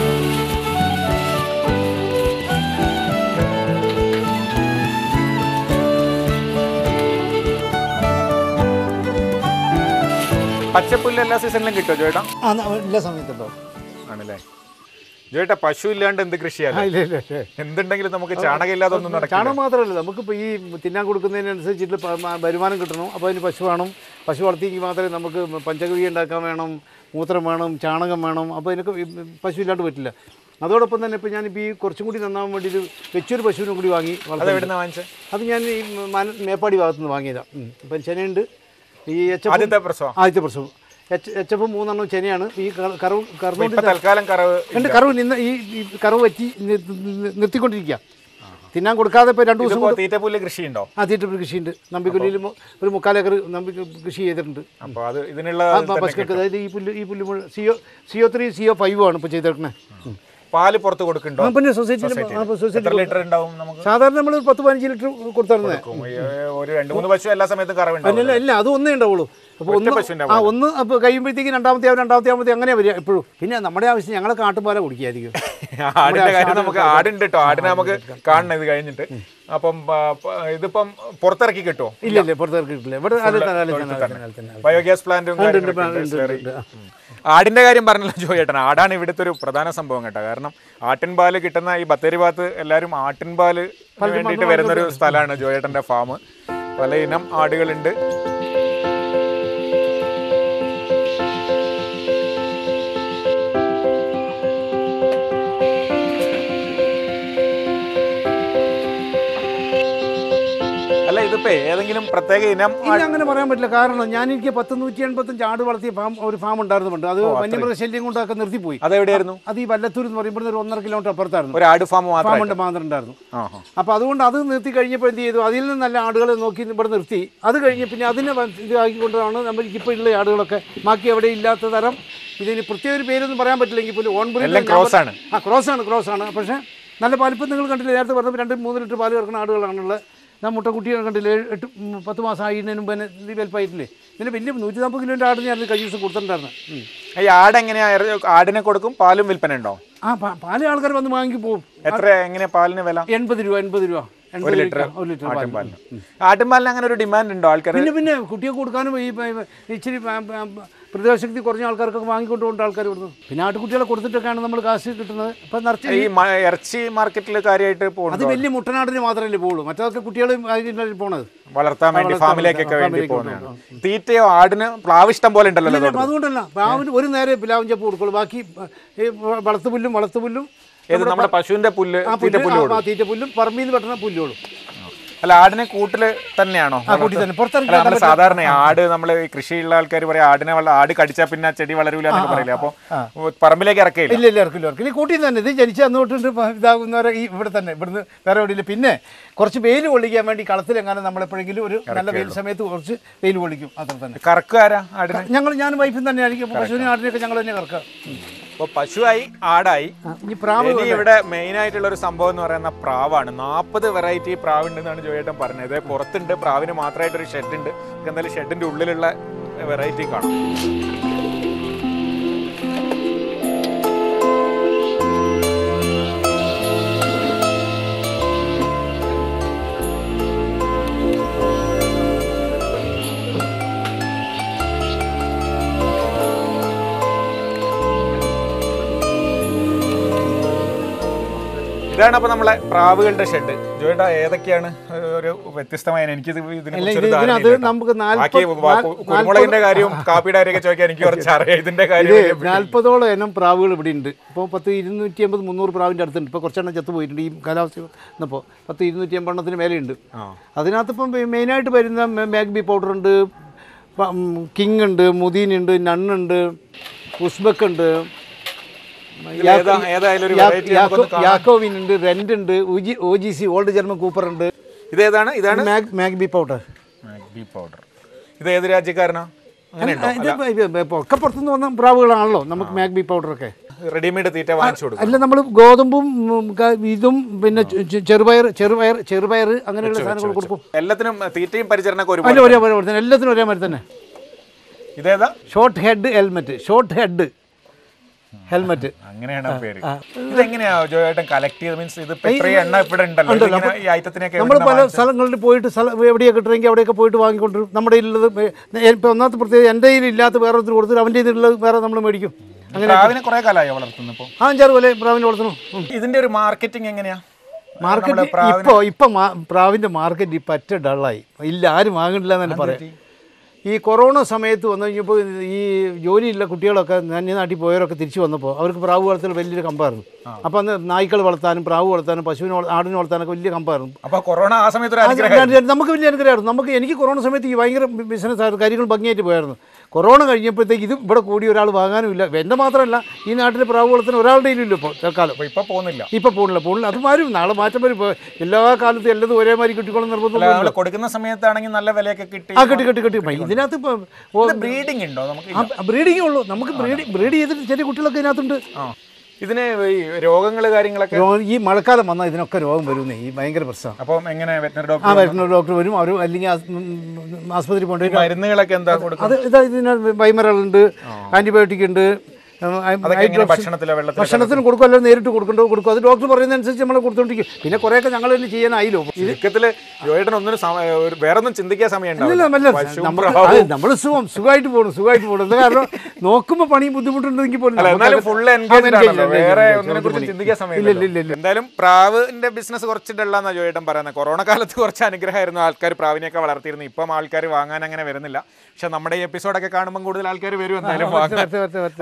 B: പച്ചപ്പുല്ല് എല്ലാ സീസണിലും കിട്ടുമോ ജോയേട്ടാ
C: ആ ന- എല്ലാ സമയത്തുണ്ടോ
B: ആണല്ലേ ജോയേട്ടാ പശു ഇല്ലാണ്ട് എന്ത്
C: ആ
B: കൃഷിയല്ല
C: ഇല്ല ഇല്ല ഇല്ല
B: എന്തുണ്ടെങ്കിലും നമുക്ക് ചാണകം ഇല്ലാതെ ഒന്നും നടക്കില്ല
C: ചാണകം മാത്രമല്ല നമുക്കിപ്പോൾ ഈ തിന്നാൻ കൊടുക്കുന്നതിനനുസരിച്ചിട്ട് പ- മ- വരുമാനം കിട്ടണം അപ്പോൾ അതിന് പശു വേണം പശു വളർത്തിയെങ്കിൽ മാത്രമേ നമുക്ക് പഞ്ചഗവി ഉണ്ടാക്കാൻ വേണം മൂത്രം വേണം ചാണകം വേണം അപ്പോൾ ഇതിനൊക്കെ ഈ പശു ഇല്ലാണ്ട് പറ്റില്ല അതോടൊപ്പം തന്നെ ഇപ്പോൾ ഞാനിപ്പോൾ ഈ കുറച്ചും കൂടി നന്നാവാൻ വേണ്ടിയിട്ട് വെച്ചൊരു പശുവിനും കൂടി വാങ്ങി
B: അത്
C: വളർത്തുന്നുണ്ട്.
B: എവിടുന്ന വാങ്ങിച്ചത്
C: അത് ഞാൻ ഈ മന- മേപ്പാടി ഭാഗത്ത് നിന്ന് വാങ്ങിയതാണ് ഇപ്പം ചെനയുണ്ട് ഈ എച്ച്
B: ആദ്യത്തെ പ്രസവം
C: ആദ്യത്തെ പ്രസവം എച്ച് എച്ച് എഫ് മൂന്നെണ്ണം ചെനയാണ് ഈ കറ- കറവ്
B: ഇപ്പൊ
C: കറന്നുകൊണ്ട്
B: തൽക്കാലം കറവ്
C: എൻ്റെ കറവ് നിന്ന് ഈ ഈ കറവ് പറ്റി നി- നി- നിർത്തിക്കൊണ്ടിരിക്കുക തിന്നാൻ കൊടുക്കാതെ ഇപ്പോൾ രണ്ട് ദിവസം
B: ഇതിപ്പോ തീറ്റപ്പുല്ല് കൃഷി ഉണ്ടോ
C: ആ തീറ്റ കൃഷിയുണ്ട് നമ്പിക്കൊല്ലിയിൽ മു- ഒരു മുക്കാലേക്കർ നമ്പി കൃഷി ചെയ്തിട്ടുണ്ട്
B: അപ്പൊ അത് ഇതിനുള്ള
C: ആ
B: തന്നെ
C: പശുക്കൾക്ക് അതായത് ഈ പുല്ല് ഈ പുല്ല് മുഴുവൻ CO CO three CO five ആണ് ഇപ്പോൾ ചെയ്തേക്കണേ
B: പാല് പുറത്ത് കൊടുക്കണ്ടോ
C: പിന്നെ സൊസൈറ്റിയിൽ
B: എത്ര
C: സൊസൈറ്റി
B: ലിറ്റർ ഉണ്ടാവും നമുക്ക്
C: സാധാരണ നമ്മൾ പത്ത് പതിനഞ്ച് ലിറ്റർ കൊടുത്തിരുന്നത്
B: ഈ, ഒരു രണ്ട് മൂന്ന് പശു എല്ലാ സമയത്തും കറവുണ്ടാവും
C: അല്ലല്ല ഇല്ല അത് ഒന്നേ ഉണ്ടാവുള്ളൂ അപ്പോൾ ഒന്ന്
B: പശുവിന്റെ
C: ആ ഒന്ന് അപ്പോൾ കഴിയുമ്പോഴത്തേക്ക് രണ്ടാമത്തെ ആവും രണ്ടാമത്തെ ആവുമ്പോൾ അങ്ങനെ വരിക എപ്പോഴും പിന്നെ നമ്മുടെ ആവശ്യം ഞങ്ങളെ കാട്ടുപാല കുടിക്കായിരിക്കും
B: ആടിന്റെ കാര്യം നമുക്ക് ആടുണ്ട് കേട്ടോ ആടിനെ നമുക്ക് കാണണം ഇത് കഴിഞ്ഞിട്ട് അപ്പം ആ, പ- ഇതിപ്പം പുറത്തിറക്കി കിട്ടുമോ
C: ഇല്ല ഇല്ല പുറത്തേക്ക് കിട്ടില്ല ഇവിടെ അല്ല തന്നെ അല്ല തന്നെ അല്ല തന്നെ തന്നെ
B: ബയോഗ്യാസ് പ്ലാന്റും കാര്യങ്ങളൊക്കെ ഉണ്ട്. slurry. ഉം. ആടിന്റെ കാര്യം പറഞ്ഞല്ലോ ജോയേട്ടൻ ആടാണ് ഇവിടുത്തെ ഒരു പ്രധാന സംഭവം കേട്ടോ കാരണം ആട്ടിൻപാല് കിട്ടുന്ന ഈ ബത്തേരി ഭാഗത്ത് എല്ലാവരും ആട്ടിൻപാല് വേണ്ടിയിട്ട് വരുന്ന ഒരു സ്ഥലമാണ് ജോയേട്ടന്റെ ഫാം പല ഇനം ആടുകളുണ്ട് അല്ല ഇതിപ്പോ ഏതെങ്കിലും പ്രത്യേക ഇനം
C: ഇല്ല അങ്ങനെ പറയാൻ പറ്റില്ല കാരണം ഞാൻ എനിക്ക് പത്ത് നൂറ്റി എൺപത്തഞ്ച് ആട് വളർത്തിയ ഫാം ഒരു ഫാം ഉണ്ടായിരുന്നുണ്ട് അത് വന്യമൃഗശല്യം കൊണ്ടൊക്കെ നിർത്തിപ്പോയി
B: അതെവിടെയായിരുന്നു
C: അത് ഈ വല്ലത്തൂർ എന്ന് പറയുമ്പോൾ ഒരു ഒന്നര കിലോമീറ്റർ അപ്പുറത്തായിരുന്നു
B: ഒരു ആട് ഫാം മാത്രം
C: ഫാം ഉണ്ട് മാത്രം ഉണ്ടായിരുന്നു
B: ആഹാ.
C: അപ്പോൾ അതുകൊണ്ട് അത് നിർത്തി കഴിഞ്ഞപ്പോൾ എന്ത് ചെയ്തു അതിൽ നിന്ന് നല്ല ആടുകളെ നോക്കി ഇവിടെ നിർത്തി അത് കഴിഞ്ഞ് പിന്നെ അതിനെ വ- ഇതാക്കിക്കൊണ്ടാണ് നമുക്ക് ഇപ്പോൾ ഉള്ള ആടുകളൊക്കെ ബാക്കി എവിടെ ഇല്ലാത്ത തരം ഇതിന് പ്രത്യേക ഒരു പേരൊന്നും പറയാൻ പറ്റില്ലെങ്കിൽ പോലും ഓൺ
B: എല്ലാം cross ആണ്.
C: ആ ക്രോസ് ആണ് ക്രോസ് ആണ് പക്ഷേ നല്ല പാലിപ്പം നിങ്ങൾ കണ്ടില്ല നേരത്തെ പറഞ്ഞപ്പോൾ രണ്ട് മൂന്ന് ലിറ്റർ പാല് കിടക്കുന്ന ആടുകളാണുള്ളത് ഞാൻ മുട്ടക്കുട്ടിയെ കണ്ടില്ലേ ഏഴ് എട്ട് ഉം, പത്ത് മാസം ആയിരുന്നതിന് മുമ്പ് തന്നെ ഇത് വലുപ്പമായിട്ടില്ലേ ഇതിന് വലിയ നൂറ്റി നാൽപ്പത് കിലോൻ്റെ ആടിന് ഞാൻ കഴിഞ്ഞ ദിവസം കൊടുത്തിട്ടുണ്ടായിരുന്നു ഉം.
B: ഈ ആട് എങ്ങനെയാ ഇറ- ആടിനെ കൊടുക്കും പാലും വിൽപ്പന ഉണ്ടോ
C: ആ പാ- പാല് ആൾക്കാർ വന്ന് വാങ്ങി പോകും
B: എത്ര എങ്ങനെയാ പാലിന് വില
C: എൺപത് രൂപ എൺപത് രൂപ എൺപത്
B: ഒരു ലിറ്റർ
C: ഒരു ലിറ്റർ പാല്
B: ആട്ടിൻപാലിന് ആട്ടിൻപാലിന് അങ്ങനെ ഒരു ഡിമാൻഡ് ഉണ്ടോ ആൾക്കാർ
C: പിന്നെ പിന്നെ കുട്ടിയെ കൊടുക്കാനും ഈ പ- പ- ഇച്ചിരി പ- പ- പ്രതിരോധശക്തി കുറഞ്ഞ ആൾക്കാർക്കൊക്കെ വാങ്ങിക്കൊണ്ട് പോകുന്ന ആൾക്കാർ ഇവിടുന്ന് പിന്നെ ആട്ടുകുട്ടികളെ കൊടുത്തിട്ടൊക്കെയാണ് നമ്മൾ കാശ് കിട്ടുന്നത് ഇപ്പം നിറച്ച്
B: ഈ മ- ഇറച്ചി മാർക്കറ്റിൽ കാര്യമായിട്ട്
C: അത്
B: പോകുന്നു
C: വലിയ മുട്ടനാടിന് മാത്രമല്ലേ പോകുള്ളൂ മറ്റൊക്കെ കുട്ടികൾ അതിനല്ലേ പോണത്
B: വളർത്താൻ വേണ്ടി
C: വളർത്താൻ
B: ഫാമിലേക്കൊക്കെ
C: വേണ്ടി,
B: വേണ്ടി
C: ഫാമിലേക്ക്
B: പോകുന്നതാണ് തീറ്റയോ ആടിന് പ്ലാവിഷ്ടം പോലെ ഉണ്ടല്ലോ
C: ഇല്ല,
B: അതോട്.
C: അപ്പം അതുകൊണ്ടല്ല പ്ലാവിന് ഒരു നേരെ പ്ലാവും ചപ്പ് കൊടുക്കുള്ളൂ ബാക്കി ഈ വളർത്തുപുല്ലും വളർത്തുപുല്ലും
B: ഏത് നമ്മുടെ പശുവിന്റെ പുല്ല്
C: ആ
B: തീറ്റ
C: പുല്ല്
B: പുല്ല്
C: ആ,
B: കൊടുക്കും
C: ആ തീറ്റ പുല്ലും പറമ്പിൽ നിന്ന് വെട്ടുന്ന പുല്ലുകളും
B: അല്ല ആടിനെ കൂട്ടില് തന്നെയാണോ
C: ആ കൂട്ടി തന്നെ പുറത്തിറങ്ങി
B: അല്ല നമ്മൾ സാധാരണ ആട് നമ്മൾ കൃഷിയുള്ള ആൾക്കാർ പറയാം ആടിനെ വള ആട് കടിച്ചാൽ പിന്നെ ആ ചെടി വളരൂല എന്നൊക്കെ പറയില്ല അപ്പൊ പറമ്പിലേക്ക് ഇറക്കില്ല
C: ഇല്ല ഇല്ല ഇറക്കില്ല ഇറക്കില്ല ഈ കൂട്ടി തന്നെ ഇത് ജനിച്ച് അന്ന് തൊട്ടിട്ട് ഇപ്പം ഇതാകുന്നവരെ ഈ ഇവിടെ തന്നെ ഇവിടുന്ന് വേറെ എവിടെയില്ല പിന്നെ കുറച്ച് വെയിൽ കൊള്ളിക്കാൻ വേണ്ടി കളത്തിലെങ്ങാനും നമ്മൾ എപ്പോഴെങ്കിലും ഒരു നല്ല വെയിൽ സമയത്ത് കുറച്ച് വെയിൽ കൊള്ളിക്കും അത്ര തന്നെ
B: കറക്കുകാരാ ആടിനെ
C: ഞങ്ങൾ ഞാൻ വൈഫും തന്നെ ആയിരിക്കും പശുവിനെ ആടിനെയൊക്കെ ഞങ്ങൾ തന്നെ കറക്കുക
B: അപ്പൊ പശുവായി ആടായി
C: ഈ പ്രാവ്
B: ഇനി ഇവിടെ മെയിൻ ആയിട്ടുള്ള ഒരു സംഭവം എന്ന് പറയുന്ന പ്രാവാണ് നാൽപ്പത് വെറൈറ്റി പ്രാവ് ഉണ്ടെന്നാണ് ജോയേട്ടൻ പറഞ്ഞത് പുറത്തുണ്ട് പ്രാവിന് മാത്രമായിട്ട് ഒരു ഷെഡ് ഉണ്ട് നമുക്ക് എന്തായാലും ഷെഡിന്റെ ഉള്ളിലുള്ള വെറൈറ്റി കാണാം ഇതാണ് അപ്പൊ നമ്മളെ പ്രാവുകളുടെ ഷെഡ് ജോയേട്ടാ ഏതൊക്കെയാണ് ഒരു വ്യത്യസ്തമായ എനിക്കിത് ഇതിനെ
C: അല്ല,
B: കുറിച്ചൊരു
C: ഇത്
B: ധാരണയില്ല
C: ഇതിനകത്ത്
B: കേട്ടോ.
C: നമുക്ക് നാൽപ്പത്
B: ബാക്കി വാ-
C: നാൽപ്പത്
B: കുരുമുളകിന്റെ കാര്യവും കാപ്പിയുടെ കാര്യമൊക്കെ ചോദിക്കാൻ എനിക്ക് കുറച്ച് അറിയാം ഇതിന്റെ
C: ഇത്
B: കാര്യം വലിയ പിടി-
C: നാൽപ്പതോളം ഇനം പ്രാവുകൾ ഇവിടെ ഉണ്ട് ഇപ്പോൾ പത്ത് ഇരുന്നൂറ്റി അമ്പത് മുന്നൂറ് പ്രാവിൻ്റെ അടുത്തുണ്ട് ഇപ്പോൾ കുറച്ചെണ്ണം ചത്തു പോയിട്ടുണ്ട് ഈ കാലാവസ്ഥ വന്നപ്പോൾ പത്ത് ഇരുന്നൂറ്റി അമ്പതെണ്ണത്തിന് മേലെയുണ്ട്
B: ആ.
C: അതിനകത്ത് ഇപ്പം മെയിനായിട്ട് വരുന്ന മാഗ്ബി പൗഡർ ഉണ്ട് കിങ് ഉണ്ട് മുദീൻ ഉണ്ട് നണ്ണുണ്ട് ഉസ്ബക്ക് ഉണ്ട്
B: ഇതിൽ ഏതാ- ഏതായാലും ഒരു variety നമുക്കൊന്ന് കാണാം.
C: യാക്കോവിൻ ഉണ്ട് റെന്റ് ഉണ്ട് O G C old German cooper ഉണ്ട്
B: ഇതേതാണ് ഇതാണ്
C: മാഗ്ബി പൗഡർ
B: ബീ പൗഡർ ഇത് ഏത് രാജ്യക്കാരനാ അങ്ങനെയുണ്ടോ
C: ഇത് ഇത് ഒക്കെ പുറത്തുനിന്ന് വന്ന പ്രാവുകളാണല്ലോ നമുക്ക് മാഗ്ബി പൗഡറൊക്കെ
B: റെഡിമെയ്ഡ് തീറ്റ വാങ്ങിച്ചു കൊടുക്കും
C: അല്ല നമ്മൾ ഗോതമ്പും ഉം, ക- ഇതും പിന്നെ ചെ- ചെ- ചെറുപയർ ചെറുപയർ ചെറുപയർ അങ്ങനെയുള്ള സാധനങ്ങൾ കൊടുക്കും
B: എല്ലാത്തിനും തീറ്റയും പരിചരണമൊക്കെ ഒരു
C: അല്ല ഒരേ പോലെ തന്നെ എല്ലാത്തിനും ഒരേ മാതിരി തന്നെ
B: ഇതേതാ
C: short head helmet short head helmet
B: അങ്ങനെയാണ് ആ പേര് ഇതെങ്ങനെയാ ജോയേട്ടൻ കളക്ട് ചെയ്ത് മീൻസ് ഇത് ഇപ്പൊ ഇത്രയും എണ്ണ ഇവിടെ ഉണ്ടല്ലോ ഇതിങ്ങനെ ഈ ഐറ്റത്തിനൊക്കെ
C: നമ്മൾ പല സ്ഥലങ്ങളിൽ പോയിട്ട് സ്ഥലം എവിടെയൊക്കെ കിട്ടുമെങ്കിൽ അവിടെയൊക്കെ പോയിട്ട് വാങ്ങിക്കൊണ്ടിരും നമ്മുടെ കയ്യിലുള്ളത് ഇപ്പോൾ ഒന്നാമത്തെ പ്രത്യേകത എൻ്റെ കയ്യിൽ ഇല്ലാത്ത വേറെ ഒത്തിരി കൊടുത്തിട്ട് അവൻ്റെ കയ്യിലുള്ളത് വേറെ നമ്മൾ മേടിക്കും അങ്ങനെ
B: പ്രാവിനെ കുറെ കാലമായോ വളർത്തുന്നു ഇപ്പൊ
C: ആ അഞ്ചാറ് പോലെ പ്രാവിനെ വളർത്തണം ഉം.
B: ഇതിന്റെ ഒരു മാർക്കറ്റിംഗ് എങ്ങനെയാ
C: മാർക്കറ്റ് ഇപ്പോൾ ഇപ്പോൾ പ്രാവിൻ്റെ മാർക്കറ്റ് പറ്റ ഡള്ളായി ഇല്ല ആരും വാങ്ങണില്ല എന്ന് തന്നെ പറയാം ഈ കൊറോണ സമയത്ത് വന്നു കഴിഞ്ഞപ്പോൾ ഈ ജോലിയുള്ള കുട്ടികളൊക്കെ അന്യ നാട്ടിൽ പോയവരൊക്കെ തിരിച്ചു വന്നപ്പോൾ അവർക്ക് പ്രാവ് വളർത്തൽ വലിയൊരു കമ്പായിരുന്നു അപ്പോൾ അന്ന് നായ്ക്കൾ വളർത്താനും പ്രാവ് വളർത്താനും പശുവിനെ വള- ആടിനെ വളർത്താനൊക്കെ വലിയ കമ്പായിരുന്നു
B: അപ്പൊ കൊറോണ ആ സമയത്ത് ഒരു
C: അത്
B: അനുഗ്രഹം
C: ഞാൻ- നമുക്ക് വലിയ അനുഗ്രഹമായിരുന്നു നമുക്ക് എനിക്ക് കൊറോണ സമയത്ത് ഈ ഭയങ്കര ബിസിനസ് ആയിരുന്നു കാര്യങ്ങൾ ഭംഗിയായിട്ട് പോയായിരുന്നു കൊറോണ കഴിഞ്ഞപ്പോഴത്തേക്ക് ഇത് ഇവിടെ കൂടി ഒരാൾ വാങ്ങാനും ഇല്ല എൻ്റെ മാത്രമല്ല ഈ നാട്ടിലെ പ്രാവ് വളർത്തുന്ന ഒരാളുടെ ഇല്ലല്ലോ ഇപ്പോൾ തൽക്കാലം
B: അപ്പൊ ഇപ്പൊ പോകുന്നില്ല
C: ഇപ്പൊ പോണില്ല പോണില്ല അത് മാറും നാളെ മാറ്റം വരും ഇപ്പൊ എല്ലാ കാലത്തും എല്ലതും ഒരേ മാതിരി കിട്ടിക്കോളും നിർബന്ധം
B: അല്ല നമ്മള് കൊടുക്കുന്ന സമയത്താണെങ്കിൽ നല്ല വിലയൊക്കെ കിട്ടി
C: ആ കെട്ടി കെട്ടി കെട്ടി ഇപ്പൊ ഇതിനകത്ത് ഇപ്പൊ
B: ബ്രീഡിംഗ് ഉണ്ടോ നമുക്ക്
C: ബ്രീഡിങ്ങേ ഉള്ളൂ നമുക്ക് ബ്രീഡ് ബ്രീഡ് ചെയ്തിട്ട് ചെറിയ കുട്ടികളൊക്കെ ഇതിനകത്തുണ്ട്
B: ആ ഇതിന് ഈ രോഗങ്ങള് കാര്യങ്ങളൊക്കെ
C: രോ- ഈ മഴക്കാലം വന്നാൽ ഇതിനൊക്കെ രോഗം വരുന്നേ ഈ ഭയങ്കര പ്രശ്നമാണ്
B: അപ്പം എങ്ങനെ വെറ്റിനറി
C: ആ
B: ഡോക്ടർ
C: വരുന്ന ഡോക്ടർ വരും അവർ അല്ലെങ്കിൽ ആസ്- ഉം, ഉം, ആസ്പത്രി കൊണ്ടുപോയി
B: മരുന്നുകളൊക്കെ എന്താ കൊടുക്കുക
C: അത് ഇതാ ഇതിന് വൈമറൽ ഉണ്ട് ആന്റിബയോട്ടിക് ഉണ്ട് ഉം, ഐ-
B: അതൊക്കെ
C: ഐ
B: എങ്ങനെ
C: ഡ്രോപ്സ്
B: ഭക്ഷണത്തിലോ വെള്ളത്തിലോ
C: ഭക്ഷണത്തിന് കൊടുക്കും അല്ലെങ്കിൽ നേരിട്ട് കൊടുക്കണ്ടോ കൊടുക്കും അത് ഡോക്ടർ പറയുന്നതനുസരിച്ച് നമ്മൾ കൊടുത്തോണ്ടിരിക്കും പിന്നെ കുറേയൊക്കെ ഞങ്ങൾ തന്നെ ചെയ്യാനായില്ലോ ഇത്
B: ചുരുക്കത്തില് ജോയേട്ടൻ ഒന്നിനും സമ- ഒരു വേറെ ഒന്നും ചിന്തിക്കാൻ സമയം
C: ഇല്ല
B: ഉണ്ടാവില്ല
C: നല്ല
B: പശുവും
C: നമ്മൾ
B: പ്രാവും.
C: നമ്മൾ സുഖം സുഖമായിട്ട് പോകണം സുഖമായിട്ട് പോകണം എന്താ കാരണം നോക്കുമ്പോൾ പണിയും ബുദ്ധിമുട്ടുണ്ടെങ്കിൽ പോലും
B: അല്ല, എന്നാലും
C: നമുക്കത്
B: ഫുൾ
C: ആ,
B: എൻഗേജ്
C: engaged,
B: ആണല്ലോ
C: engaged,
B: വേറെ
C: engaged,
B: ഒന്നിനെ കുറിച്ച്
C: engaged.
B: ചിന്തിക്കാൻ സമയം
C: ഇല്ല, ഇല്ല, ഇല്ല.
B: എന്തായാലും പ്രാവിന്റെ ബിസിനസ് കുറച്ച് ഡള്ളാന്നാ ജോയേട്ടൻ പറയുന്നത് കൊറോണ കാലത്ത് കുറച്ച് അനുഗ്രഹമായിരുന്നു ആൾക്കാർ പ്രാവിനെയൊക്കെ വളർത്തിയിരുന്നു ഇപ്പം ആൾക്കാർ വാങ്ങാൻ അങ്ങനെ വരുന്നില്ല പക്ഷെ നമ്മുടെ ഈ എപ്പിസോഡൊക്കെ കാണുമ്പോൾ കൂടുതൽ ആൾക്കാർ വരും എന്തായാലും വാങ്ങാൻ
C: വരട്ടെ, വരട്ടെ, വരട്ടെ.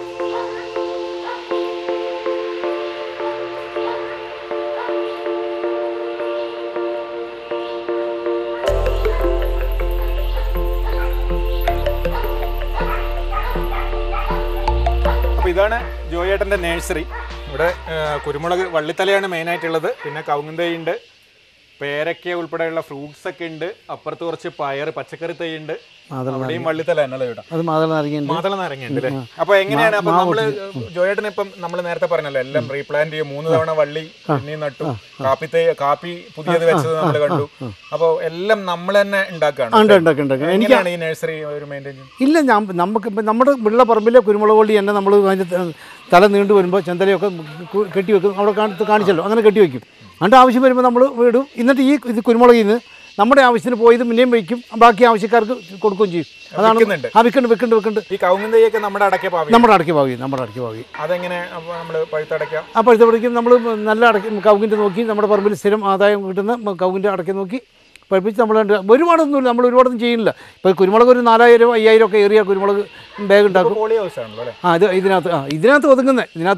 B: അപ്പോൾ ഇതാണ് ജോയേട്ടൻ്റെ നേഴ്സറി ഇവിടെ ആ, കുരുമുളക് വള്ളിത്തലയാണ് മെയിനായിട്ടുള്ളത് പിന്നെ കവുങ്ങ് ഉണ്ട് പേരക്ക ഉൾപ്പെടെയുള്ള ഫ്രൂട്ട്സ് ഒക്കെ ഉണ്ട് അപ്പുറത്ത് കുറച്ച് പയർ പച്ചക്കറി തൈ ഉണ്ട് അവിടെയും വള്ളിത്തല തന്നെയല്ലേ ചേട്ടാ
C: അത് മാതള നാരങ്ങയുണ്ട്
B: മാതള നാരങ്ങ ഉണ്ട് അല്ലേ അപ്പൊ എങ്ങനെയാണ് അപ്പൊ നമ്മള് ജോയേട്ടൻ ഇപ്പം നമ്മൾ നേരത്തെ പറഞ്ഞല്ലോ എല്ലാം റീപ്ലാന്റ് ചെയ്യും മൂന്ന് തവണ വള്ളി പിന്നെയും നട്ടു കാപ്പി തൈ കാപ്പി പുതിയത് വെച്ചത് നമ്മൾ കണ്ടു അപ്പൊ എല്ലാം നമ്മൾ തന്നെ
C: ഉണ്ട്
B: ഉണ്ടാക്കുകയാണ്
C: ഉണ്ടാക്കി ഉണ്ടാക്കി എനിക്ക്
B: എങ്ങനെയാണ് ഈ നഴ്സറി ഒരു മെയിൻറ്റെയിൻ ചെയ്യുന്നത്
C: ഇല്ല ഞാൻ നമുക്ക് ഇപ്പം നമ്മുടെ ഉള്ള പറമ്പിലെ കുരുമുളക് വള്ളി തന്നെ നമ്മൾ അതിൻ്റെ ത- തല നീണ്ടു വരുമ്പോൾ ചെന്തലയൊക്കെ കു- കെട്ടി വെക്കും അവിടെ കാണി കാണിച്ചല്ലോ അങ്ങനെ കെട്ടി വെക്കും അതിൻ്റെ ആവശ്യം വരുമ്പോൾ നമ്മൾ വിടും എന്നിട്ട് ഈ ഇത് കുരുമുളകിൽ നിന്ന് നമ്മുടെ ആവശ്യത്തിന് പോയത് മുന്നേയും വയ്ക്കും ബാക്കി ആവശ്യക്കാർക്ക് കൊടുക്കുകയും ചെയ്യും അതാണ്
B: വിൽക്കുന്നുണ്ട്.
C: ആ വിൽക്കുന്നുണ്ട് വിൽക്കുന്നുണ്ട് വിൽക്കുന്നുണ്ട്
B: ഈ കവുങ്ങും തൈയൊക്കെ നമ്മുടെ അടയ്ക്ക പാവി
C: നമ്മുടെ അടക്കി ഭാവി നമ്മുടെ അടക്കി ഭാവി
B: അതെങ്ങനെ അപ്പൊ നമ്മള് പഴുത്തടയ്ക്കാം
C: അപ്പോഴത്തേക്കും നമ്മൾ നല്ല അടക്കി കവുങ്ങിൻ്റെ നോക്കി നമ്മുടെ പറമ്പിൽ സ്ഥിരം ആദായം കിട്ടുന്ന കവുങ്ങിൻ്റെ അടക്കി നോക്കി പഠിപ്പിച്ച് നമ്മൾ ഒരുപാടൊന്നുമില്ല നമ്മൾ ഒരുപാടൊന്നും ചെയ്യുന്നില്ല ഇപ്പോൾ കുരുമുളക് ഒരു നാലായിരം അയ്യായിരം ഒക്കെ ഏറിയ കുരുമുളക് ബാഗ് ഉണ്ടാക്കും
B: പോളി ഹൗസ് ആണല്ലോ അല്ലേ
C: ആ ഇത് ഇതിനകത്ത് ആ ഇതിനകത്ത് ഒതുങ്ങുന്നത് ഇതിനകത്ത്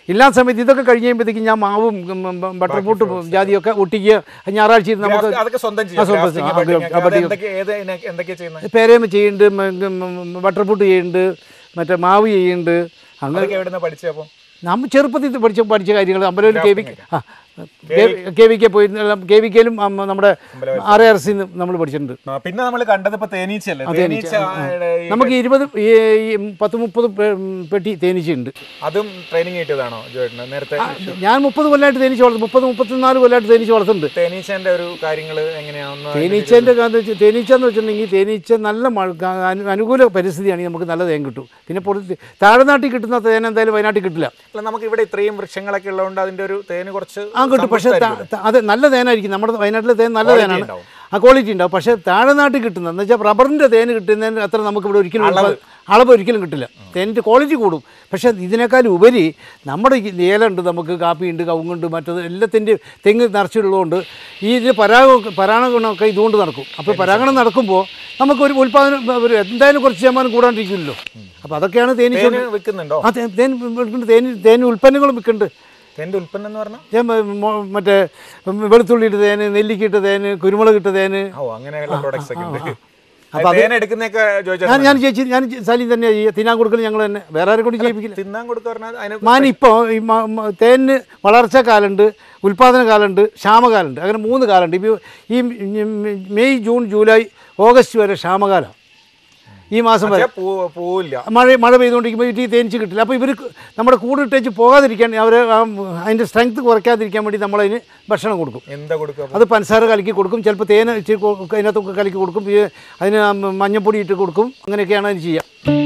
C: ഇല്ലാത്ത സമയത്ത് ഇതൊക്കെ കഴിഞ്ഞ് കഴിയുമ്പോഴത്തേക്കും ഞാൻ മാവും ബട്ടർ ഫ്രൂട്ടും ജാതിയൊക്കെ ഒട്ടിക്കുക ഞായറാഴ്ച ഇരുന്ന് നമുക്ക്
B: അതൊക്കെ സ്വന്തം
C: ആ,
B: ചെയ്യാം
C: സ്വന്തം
B: Grafting,
C: ചെയ്യാം.
B: budding
C: ആ,
B: ഒക്കെ. അത്
C: budding.
B: എന്തൊക്കെ- ഏത് ഇന- എന്തൊക്കെയാ ചെയ്യുന്നത്
C: പേരേമ ചെയ്യുന്നുണ്ട് ബട്ടർ ഫ്രൂട്ട് ചെയ്യുന്നുണ്ട് മറ്റേ മാവ് ചെയ്യുന്നുണ്ട് അങ്ങനെ
B: അതൊക്കെ എവിടുന്ന പഠിച്ചത് അപ്പോൾ
C: നമ്മൾ ചെറുപ്പത്തിൽ പഠിച്ച പഠിച്ച കാര്യങ്ങൾ അമ്പലത്തിൽ കെ വി ആ കെ വി കെ പോയി കെ വി കെയിലും നമ്മുടെ ആർ ആർ സി നമ്മൾ പഠിച്ചിട്ടുണ്ട്
B: ആ, പിന്നെ നമ്മൾ കണ്ടത് ഇപ്പൊ തേനീച്ചയല്ലേ തേനീച്ച ആടെ ഈ-
C: നമുക്ക് ഇരുപത് ഈ ഈ പത്ത് മുപ്പത് പെ- പെട്ടി തേനീച്ചയുണ്ട്
B: അതും ട്രെയിനിങ് കിട്ടിയതാണോ ജോയിട്ടിന് നേരത്തെ
C: ഞാൻ മുപ്പത് കൊല്ലമായിട്ട് തേനീച്ച വളർത്തും മുപ്പത് മുപ്പത്തിനാല് കൊല്ലമായിട്ട് തേനീച്ച വളർത്തുന്നുണ്ട്
B: തേനീച്ചന്റെ ഒരു കാര്യങ്ങൾ എങ്ങനെയാണെന്ന്
C: തേനീച്ചേൻ്റെ കാര്യം വെച്ചാൽ തേനീച്ച എന്ന് വെച്ചിട്ടുണ്ടെങ്കിൽ തേനീച്ച നല്ല മഴ ക- അനു- അനുകൂല പരിസ്ഥിതിയാണെങ്കിൽ നമുക്ക് നല്ല തേൻ കിട്ടും പിന്നെ പുറത്ത് താഴെനാട്ടിൽ കിട്ടുന്ന തേൻ എന്തായാലും വയനാട്ടിൽ കിട്ടില്ല
B: അല്ല നമുക്ക് ഇവിടെ ഇത്രയും വൃക്ഷങ്ങളൊക്കെ ഉള്ളതുകൊണ്ട് അതിന്റെ ഒരു തേന് കുറച്ച്
C: ആ കിട്ടും പക്ഷേ ത-
B: സമ്പുഷ്ടമായിരിക്കുമല്ലോ.
C: ത- അത് നല്ല തേനായിരിക്കും നമ്മുടെ വയനാട്ടിലെ തേൻ നല്ല
B: Quality
C: തേനാണ്
B: ഉണ്ടാവും.
C: ആ ക്വാളിറ്റി ഉണ്ടാവും പക്ഷേ താഴെനാട്ടിൽ കിട്ടുന്നത് എന്ന് വെച്ചാൽ റബ്ബറിൻ്റെ തേന് കിട്ടുന്നതിന് അത്ര നമുക്ക് ഇവിടെ ഒരിക്കലും ഉൽപ്പാ- അളവ് ഒരിക്കലും കിട്ടില്ല തേനിൻ്റെ ക്വാളിറ്റി കൂടും പക്ഷേ ഇതിനേക്കാൾ ഉപരി നമ്മുടെ ഈ ഏലുണ്ട് നമുക്ക് കാപ്പിയുണ്ട് കവുങ്ങുണ്ട് മറ്റത് എല്ലാത്തിൻ്റെ തെങ്ങ് നിറച്ചുള്ളതുകൊണ്ട് ഈ ഇത് പരാഗ പരാഗണമൊക്കെ ഇതുകൊണ്ട് നടക്കും അപ്പോൾ പരാഗണം നടക്കുമ്പോൾ നമുക്ക് ഒരു ഉൽപ്പാദനം ഒരു എന്തായാലും കുറച്ച് ശതമാനം കൂടാണ്ടിരിക്കില്ലല്ലോ അപ്പോൾ അതൊക്കെയാണ് തേനീച്ച
B: തേന് വിൽക്കുന്നുണ്ടോ
C: ആ തേ- തേൻ വിൽക്കുന്നുണ്ട് തേൻ തേൻ ഉൽപ്പന്നങ്ങളും വിൽക്കുന്നുണ്ട്
B: തേന്റെ ഉൽപ്പന്നം എന്ന് പറഞ്ഞാൽ
C: ഞാൻ മ- മൊ- മറ്റേ വെളുത്തുള്ളിയിട്ട് തേന് നെല്ലിക്കിട്ട് തേന് കുരുമുളകിട്ട തേന്
B: ഓ അങ്ങനെയുള്ള പ്രോഡക്ട്സ് ഒക്കെ ഉണ്ട്
C: അപ്പൊ അത്
B: തേൻ എടുക്കുന്നൊക്കെ ചോദിച്ചാൽ
C: ഞാൻ ഞാൻ ചേച്ചി ഞാൻ സലീം തന്നെയാണ് ചെയ്യുക തിന്നാൻ കൊടുക്കൽ ഞങ്ങൾ തന്നെ വേറെ ആരെ കൊണ്ട് ചെയ്യിപ്പിക്കില്ല
B: തിന്നാൻ കൊടുക്കുക പറഞ്ഞാൽ അതിന്
C: മാൻ ഇപ്പോൾ ഈ മ- മ- തേനിന് വളർച്ച കാലുണ്ട് ഉൽപ്പാദന കാലുണ്ട് ക്ഷാമകാലുണ്ട് അങ്ങനെ മൂന്ന് കാലുണ്ട് ഇപ്പോൾ ഈ മെയ് ജൂൺ ജൂലൈ ഓഗസ്റ്റ് വരെ ക്ഷാമകാലം ഈ മാസം വരെ
B: പൂ പൂവില്ല
C: മഴ മഴ പെയ്തുകൊണ്ടിരിക്കുമ്പോൾ ഈ തേനിച്ച് കിട്ടില്ല അപ്പോൾ ഇവർ നമ്മുടെ കൂട് ഇട്ടേച്ച് പോകാതിരിക്കാൻ അവർ അതിൻ്റെ സ്ട്രെങ്ത് കുറയ്ക്കാതിരിക്കാൻ വേണ്ടി നമ്മളതിന് ഭക്ഷണം കൊടുക്കും
B: എന്താ കൊടുക്കുക അപ്പൊ?
C: അത് പഞ്ചസാര കലക്കി കൊടുക്കും ചിലപ്പോൾ തേൻ ഇച്ചിരി കൊ- അതിനകത്തൊക്കെ കലക്കി കൊടുക്കും ഈ അതിന് ആ മ- മഞ്ഞപ്പൊടി ഇട്ട് കൊടുക്കും അങ്ങനെയൊക്കെയാണ് അതിന് ചെയ്യുക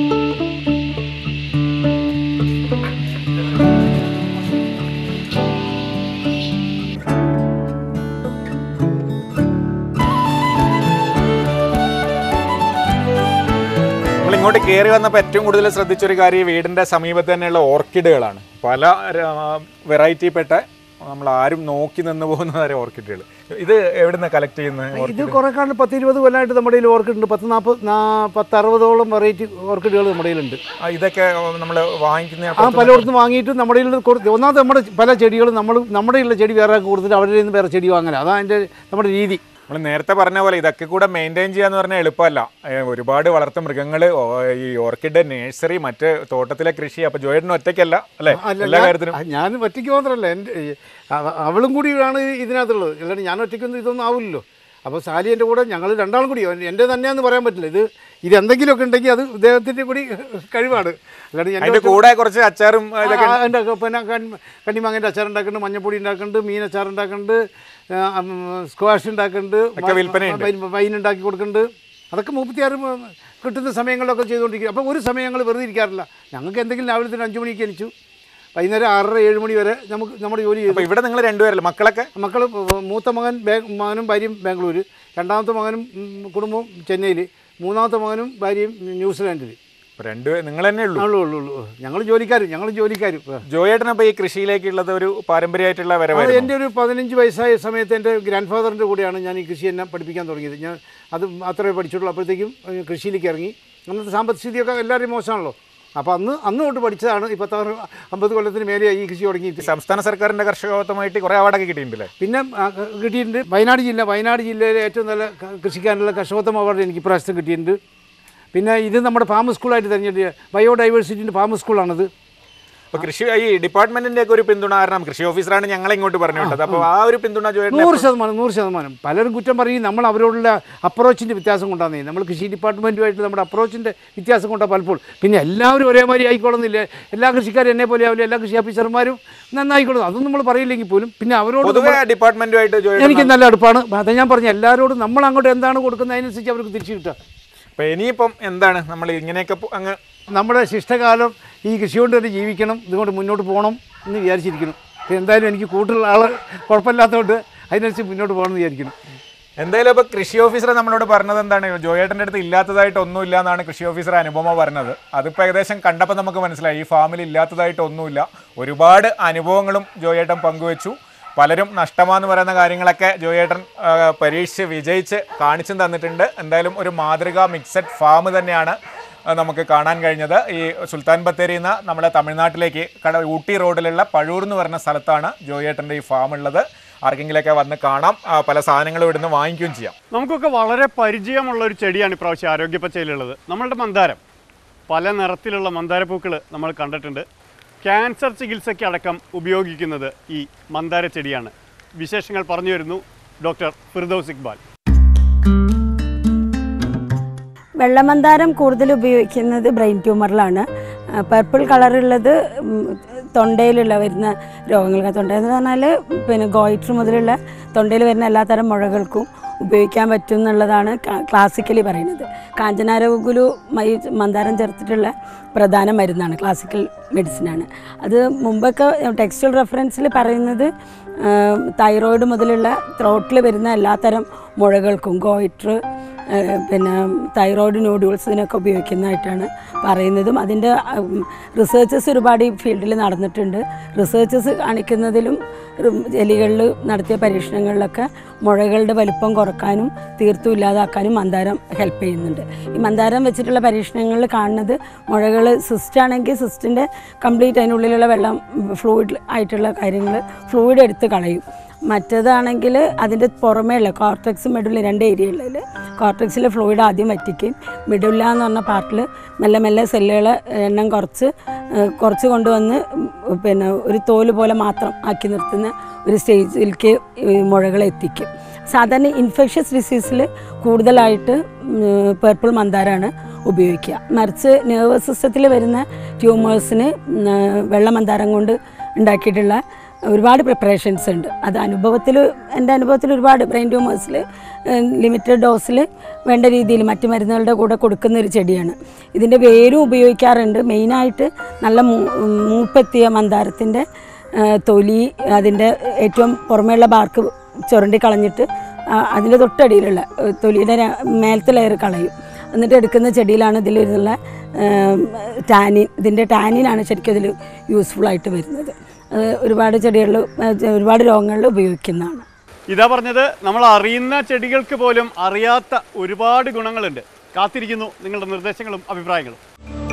B: നമ്മൾ ഇങ്ങോട്ട് കയറി വന്നപ്പോൾ ഏറ്റവും കൂടുതൽ ശ്രദ്ധിച്ചൊരു കാര്യം ഈ വീടിന്റെ സമീപത്ത് തന്നെയുള്ള ഓർക്കിഡുകളാണ് പല വെറൈറ്റി പെട്ട നമ്മൾ ആരും നോക്കി നിന്ന് പോകുന്ന തരം ഓർക്കിഡുകൾ ഇത് എവിടുന്ന് കളക്ട് ചെയ്യുന്നത്
C: ഇത് കുറേ കാലം പത്ത് ഇരുപത് കൊല്ലമായിട്ട് നമ്മുടെ കയ്യിൽ ഓർക്കിഡ് ഉണ്ട് പത്ത് നാൽപ്പത് നാ പത്ത് അറുപതോളം വെറൈറ്റി ഓർക്കിഡുകൾ നമ്മുടെ കയ്യിലുണ്ട്
B: ആ, ഇതൊക്കെ നമ്മൾ വാങ്ങിക്കുന്ന
C: ആ പലയിടത്തും വാങ്ങിയിട്ട് നമ്മുടെ കയ്യിൽ കൊടുത്ത് ഒന്നാമത് നമ്മുടെ പല ചെടികളും നമ്മൾ നമ്മുടെ ഉള്ള ചെടി വേറെ കൊടുത്തിട്ട് അവരുടെ നിന്ന് വേറെ ചെടി വാങ്ങല അതാണ് അതിൻ്റെ നമ്മുടെ രീതി
B: നമ്മൾ നേരത്തെ പറഞ്ഞ പോലെ ഇതൊക്കെ കൂടെ മെയിൻറ്റെയിൻ ചെയ്യാന്ന് പറഞ്ഞാൽ എളുപ്പമല്ല ഏ, ഒരുപാട് വളർത്തു മൃഗങ്ങൾ ഈ ഓർക്കിഡ് നഴ്സറി മറ്റ് തോട്ടത്തിലെ കൃഷി അപ്പൊ ജോയേട്ടന് ഒറ്റയ്ക്കല്ല അല്ലേ
C: അല്ല,
B: എല്ലാ
C: ഞാൻ-
B: കാര്യത്തിനും
C: ആ, ഞാൻ ഒറ്റയ്ക്ക് മാത്രമല്ല എൻ്റെ ഈ അവ- അവളും കൂടിയാണ് ഇതിനകത്തുള്ളത് അല്ലാണ്ട് ഞാൻ ഒറ്റയ്ക്കൊന്നും ഇതൊന്നും ആവില്ലല്ലോ അപ്പോൾ സാലി എൻ്റെ കൂടെ ഞങ്ങൾ രണ്ടാളും കൂടി എൻ്റെ തന്നെയാന്ന് പറയാൻ പറ്റില്ല ഇത് ഇത് എന്തെങ്കിലുമൊക്കെ ഉണ്ടെങ്കിൽ അത് ഇദ്ദേഹത്തിൻ്റെ കൂടി കഴിവാണ് അല്ലാണ്ട് എൻ്റെ
B: അതിന്റെ കൂടെ കുറച്ച് അച്ചാറും ആ, ഇതൊക്കെ
C: ആ, ഉണ്ട്. പിന്നെ കണ്ണി- കണ്ണിമാങ്ങൻ്റെ അച്ചാർ ഉണ്ടാക്കുന്നുണ്ട് മഞ്ഞപ്പൊടി ഉണ്ടാക്കുന്നുണ്ട് മീൻ അച്ചാർ ഉണ്ടാക്കുന്നുണ്ട് സ്ക്വാഷ് ഉണ്ടാക്കുന്നുണ്ട്
B: ഒക്കെ വിൽപ്പനയുണ്ട്.
C: വൈൻ- വൈൻ ഉണ്ടാക്കി കൊടുക്കുന്നുണ്ട് അതൊക്കെ മുപ്പത്തിയാറ് കിട്ടുന്ന സമയങ്ങളിലൊക്കെ ചെയ്തുകൊണ്ടിരിക്കും അപ്പോൾ ഒരു സമയം ഞങ്ങൾ വെറുതെ ഇരിക്കാറില്ല ഞങ്ങൾക്ക് എന്തെങ്കിലും രാവിലെ തന്നെ അഞ്ച് മണിക്ക് എണിച്ചു വൈകുന്നേരം ആറര ഏഴ് മണി വരെ നമുക്ക് നമ്മുടെ ജോലി ചെയ്തു
B: അപ്പൊ ഇവിടെ നിങ്ങൾ രണ്ടുപേരല്ലേ മക്കളൊക്കെ
C: മക്കൾ മൂത്ത മകൻ ബാ മകനും ഭാര്യയും ബാംഗ്ലൂർ രണ്ടാമത്തെ മകനും ഉം, കുടുംബവും ചെന്നൈയിൽ മൂന്നാമത്തെ മകനും ഭാര്യയും ന്യൂസിലാൻഡിൽ
B: അപ്പൊ രണ്ട് നിങ്ങൾ തന്നെ ഉള്ളൂ
C: ഉള്ളൂ ഉള്ളൂ ഉള്ളൂ ഞങ്ങൾ ജോലിക്കാരും ഞങ്ങൾ ജോലിക്കാരും ആ.
B: ജോയേട്ടൻ അപ്പൊ ഈ കൃഷിയിലേക്കുള്ളത് ഒരു പാരമ്പര്യമായിട്ടുള്ള
C: അത്
B: വരവായിരുന്നു
C: എൻ്റെ ഒരു പതിനഞ്ച് വയസ്സായ സമയത്ത് എൻ്റെ ഗ്രാൻഡ് ഫാദറിൻ്റെ കൂടെയാണ് ഞാൻ ഈ കൃഷി എന്നെ പഠിപ്പിക്കാൻ തുടങ്ങിയത് ഞാൻ അത് മാത്രമേ പഠിച്ചിട്ടുള്ളൂ അപ്പോഴത്തേക്കും ഏഹ്, കൃഷിയിലേക്ക് ഇറങ്ങി അന്നത്തെ സാമ്പത്തിക സ്ഥിതിയൊക്കെ എല്ലാവരുടെയും മോശമാണല്ലോ അപ്പോൾ അന്ന് അന്ന് തൊട്ട് പഠിച്ചതാണ് ഈ പത്താറ് അമ്പത് കൊല്ലത്തിന് മേലെയായി ഈ കൃഷി തുടങ്ങിയിട്ട്
B: സംസ്ഥാന സർക്കാരിന്റെ കർഷകത്വമായിട്ട് കുറെ അവാർഡൊക്കെ കിട്ടിയിട്ടുണ്ടല്ലേ
C: പിന്നെ ആ, കിട്ടിയിട്ടുണ്ട് വയനാട് ജില്ല വയനാട് ജില്ലയിലെ ഏറ്റവും നല്ല ക- കൃഷിക്കാനുള്ള കർഷകത്വം അവാർഡ് എനിക്ക് ഇപ്രാവശ്യത്തെ കിട്ടിയിട്ടുണ്ട് പിന്നെ ഇത് നമ്മുടെ ഫാം സ്കൂളായിട്ട് തിരഞ്ഞെടുത്ത ബയോഡൈവേഴ്സിറ്റിൻ്റെ ഫാം സ്കൂളാണത്
B: അപ്പൊ കൃഷി ഈ ഡിപ്പാർട്ട്മെന്റിന്റെ ഒക്കെ ഒരു പിന്തുണ കാരണം കൃഷി ഓഫീസറാണ് ഞങ്ങളെ ഇങ്ങോട്ട് പറഞ്ഞു വിട്ടത് അപ്പൊ ആ ഒരു പിന്തുണ ജോയേട്ടൻ
C: നൂറ് ശതമാനം നൂറ് ശതമാനം പലരും കുറ്റം പറയും നമ്മൾ അവരോടുള്ള അപ്രോച്ചിൻ്റെ വ്യത്യാസം കൊണ്ടാണ് നമ്മൾ കൃഷി ഡിപ്പാർട്ട്മെൻറ്റുമായിട്ട് നമ്മുടെ അപ്രോച്ചിൻ്റെ വ്യത്യാസം കൊണ്ടാണ് പലപ്പോഴും പിന്നെ എല്ലാവരും ഒരേമാതിരി ആയിക്കോളുന്നില്ല എല്ലാ കൃഷിക്കാരും എന്നെ പോലെ ആവില്ല എല്ലാ കൃഷി ഓഫീസർമാരും നന്നായിക്കോളും അതൊന്നും നമ്മൾ പറയില്ലെങ്കിൽ പോലും പിന്നെ അവരോട്
B: പൊതുവെ ഡിപ്പാർട്ട്മെന്റുമായിട്ട് ജോയേട്ടൻ
C: എനിക്ക് നല്ല അടുപ്പാണ് അത് ഞാൻ പറഞ്ഞു എല്ലാവരോടും നമ്മൾ അങ്ങോട്ട് എന്താണ് കൊടുക്കുന്നത് അതിനനുസരിച്ച് അവർക്ക് തിരിച്ചു കിട്ടുക
B: അപ്പൊ ഇനിയിപ്പം എന്താണ് നമ്മൾ ഇങ്ങനെയൊക്കെ പോ- അങ്ങ്
C: നമ്മുടെ ശിഷ്ടകാലം ഈ കൃഷി കൊണ്ട് തന്നെ ജീവിക്കണം ഇതുകൊണ്ട് മുന്നോട്ട് പോകണം എന്ന് വിചാരിച്ചിരിക്കണം ഇപ്പം എന്തായാലും എനിക്ക് കൂട്ടുള്ള ആൾ കുഴപ്പമില്ലാത്തതുകൊണ്ട് അതിനനുസരിച്ച് മുന്നോട്ട് പോകണം എന്ന് വിചാരിക്കണം
B: എന്തായാലും ഇപ്പൊ കൃഷി ഓഫീസർ നമ്മളോട് പറഞ്ഞത് എന്താണ് ജോയേട്ടൻ്റെ അടുത്ത് ഇല്ലാത്തതായിട്ട് ഒന്നുമില്ല എന്നാണ് കൃഷി ഓഫീസർ അനുപമ പറഞ്ഞത് അതിപ്പോൾ ഏകദേശം കണ്ടപ്പോൾ നമുക്ക് മനസ്സിലായി ഈ ഫാമിൽ ഇല്ലാത്തതായിട്ട് ഒന്നുമില്ല ഒരുപാട് അനുഭവങ്ങളും ജോയേട്ടൻ പങ്കുവച്ചു പലരും നഷ്ടമാന്ന് പറയുന്ന കാര്യങ്ങളൊക്കെ ജോയേട്ടൻ ആ, പരീക്ഷിച്ച് വിജയിച്ച് കാണിച്ചും തന്നിട്ടുണ്ട് എന്തായാലും ഒരു മാതൃക മിക്സഡ് ഫാം തന്നെയാണ് ആ, നമുക്ക് കാണാൻ കഴിഞ്ഞത് ഈ സുൽത്താൻ ബത്തേരിയിൽ നിന്ന് നമ്മുടെ തമിഴ്നാട്ടിലേക്ക് കട ഊട്ടി റോഡിലുള്ള പഴൂർ എന്ന് പറഞ്ഞ സ്ഥലത്താണ് ജോയേട്ടൻ്റെ ഈ ഫാം ഉള്ളത് ആർക്കെങ്കിലൊക്കെ വന്ന് കാണാം ആ, പല സാധനങ്ങളും ഇവിടുന്ന് വാങ്ങിക്കുകയും ചെയ്യാം
A: നമുക്കൊക്കെ വളരെ പരിചയമുള്ള ഒരു ചെടിയാണ് ഇപ്രാവശ്യം ആരോഗ്യപ്പച്ചയിലുള്ളത് നമ്മളുടെ മന്ദാരം പല നിറത്തിലുള്ള മന്ദാരപ്പൂക്കൾ നമ്മൾ കണ്ടിട്ടുണ്ട് ക്യാൻസർ ചികിത്സയ്ക്ക് അടക്കം ഉപയോഗിക്കുന്നത് ഈ മന്ദാര ചെടിയാണ് വിശേഷങ്ങൾ പറഞ്ഞു വരുന്നു ഡോക്ടർ ഫിർദൌസ് ഇക്ബാൽ
D: വെള്ളമന്ദാരം കൂടുതൽ ഉപയോഗിക്കുന്നത് ബ്രെയിൻ ട്യൂമറിലാണ് പർപ്പിൾ കളറുള്ളത് ഉം, തൊണ്ടയിലുള്ള വരുന്ന രോഗങ്ങൾക്ക് തൊണ്ടയെന്ന് പറഞ്ഞാൽ പിന്നെ ഗോയിറ്റർ മുതലുള്ള തൊണ്ടയിൽ വരുന്ന എല്ലാത്തരം മുഴകൾക്കും ഉപയോഗിക്കാൻ പറ്റും എന്നുള്ളതാണ് ക്ലാസിക്കലി പറയുന്നത് കാഞ്ചനാരകുലു മൈ മന്ദാരം ചേർത്തിട്ടുള്ള പ്രധാന മരുന്നാണ് ക്ലാസിക്കൽ മെഡിസിനാണ് അത് മുമ്പൊക്കെ ടെക്സ്റ്റൽ റെഫറൻസിൽ പറയുന്നത് തൈറോയിഡ് മുതലുള്ള ത്രോട്ടിൽ വരുന്ന എല്ലാത്തരം മുഴകൾക്കും ഗോയിറ്റർ ഏഹ് പിന്നെ തൈറോയ്ഡ് നൂഡിൽസ് ഇതിനൊക്കെ ഉപയോഗിക്കുന്നതായിട്ടാണ് പറയുന്നതും അതിൻ്റെ റിസർച്ചസ് ഒരുപാട് ഈ ഫീൽഡിൽ നടന്നിട്ടുണ്ട് റിസർച്ചസ് കാണിക്കുന്നതിലും റി- എലികളിൽ നടത്തിയ പരീക്ഷണങ്ങളിലൊക്കെ മുഴകളുടെ വലിപ്പം കുറക്കാനും തീർത്തും ഇല്ലാതാക്കാനും മന്ദാരം ഹെൽപ്പ് ചെയ്യുന്നുണ്ട് ഈ മന്ദാരം വെച്ചിട്ടുള്ള പരീക്ഷണങ്ങളിൽ കാണുന്നത് മുഴകൾ സിസ്റ്റ് ആണെങ്കിൽ സിസ്റ്റിൻ്റെ കംപ്ലീറ്റ് അതിനുള്ളിലുള്ള വെള്ളം ഫ്ലൂയിഡ് ആയിട്ടുള്ള കാര്യങ്ങൾ ഫ്ലൂയിഡ് എടുത്ത് കളയും മറ്റേതാണെങ്കിൽ അതിൻ്റെ പുറമേയുള്ള കോർട്ടക്സ് മെഡുല രണ്ട് ഏരിയകളിൽ കോർട്ടക്സിലെ ഫ്ലൂയിഡ് ആദ്യം വറ്റിക്കും മിഡുല്ല എന്ന് പറഞ്ഞ പാർട്ടിൽ മെല്ലെ മെല്ലെ സെല്ലുകളെ എണ്ണം കുറച്ച് ഏഹ്, കുറച്ച് കൊണ്ടുവന്ന് ഉം, പിന്നെ ഒരു തോല് പോലെ മാത്രം ആക്കി നിർത്തുന്ന ഒരു സ്റ്റേജിലേക്ക് ഈ മുഴകളെ എത്തിക്കും സാധാരണ ഇൻഫെക്ഷ്യസ് ഡിസീസിൽ കൂടുതലായിട്ട് പേർപ്പിൾ മന്ദാരാണ് ഉപയോഗിക്കുക മറിച്ച് നെർവസ് സിസ്റ്റത്തിൽ വരുന്ന ട്യൂമേഴ്സിന് വെള്ളമന്ദാരം കൊണ്ട് ഉണ്ടാക്കിയിട്ടുള്ള ഒരുപാട് പ്രിപ്പറേഷൻസ് ഉണ്ട് അത് അനുഭവത്തിൽ എൻ്റെ അനുഭവത്തിൽ ഒരുപാട് ബ്രെയിൻ ട്യൂമേഴ്സിൽ ലിമിറ്റഡ് ഡോസിൽ വേണ്ട രീതിയിൽ മറ്റു മരുന്നുകളുടെ കൂടെ കൊടുക്കുന്ന ഒരു ചെടിയാണ് ഇതിൻ്റെ വേരും ഉപയോഗിക്കാറുണ്ട് മെയിനായിട്ട് നല്ല മൂ- മൂപ്പെത്തിയ മന്ദാരത്തിൻ്റെ തൊലി അതിൻ്റെ ഏറ്റവും പുറമേയുള്ള ബാർക്ക് ചുരണ്ടി കളഞ്ഞിട്ട് ആ, അതിൻ്റെ തൊട്ടടിയിലുള്ള ഏഹ്, തൊലിയുടെ ര- മേലത്തെ ലെയർ കളയും എന്നിട്ട് എടുക്കുന്ന ചെടിയിലാണ് ഇതിൽ വരുന്നുള്ള ടാനിൻ ഇതിൻ്റെ ടാനിനാണ് ശരിക്കും ഇതിൽ യൂസ്ഫുൾ ആയിട്ട് വരുന്നത് അത് ഒരുപാട് ചെടികളിൽ ഒരുപാട് രോഗങ്ങളിൽ ഉപയോഗിക്കുന്നതാണ്
A: ഇതാ പറഞ്ഞത് നമ്മൾ അറിയുന്ന ചെടികൾക്ക് പോലും അറിയാത്ത ഒരുപാട് ഗുണങ്ങളുണ്ട് കാത്തിരിക്കുന്നു നിങ്ങളുടെ നിർദ്ദേശങ്ങളും അഭിപ്രായങ്ങളും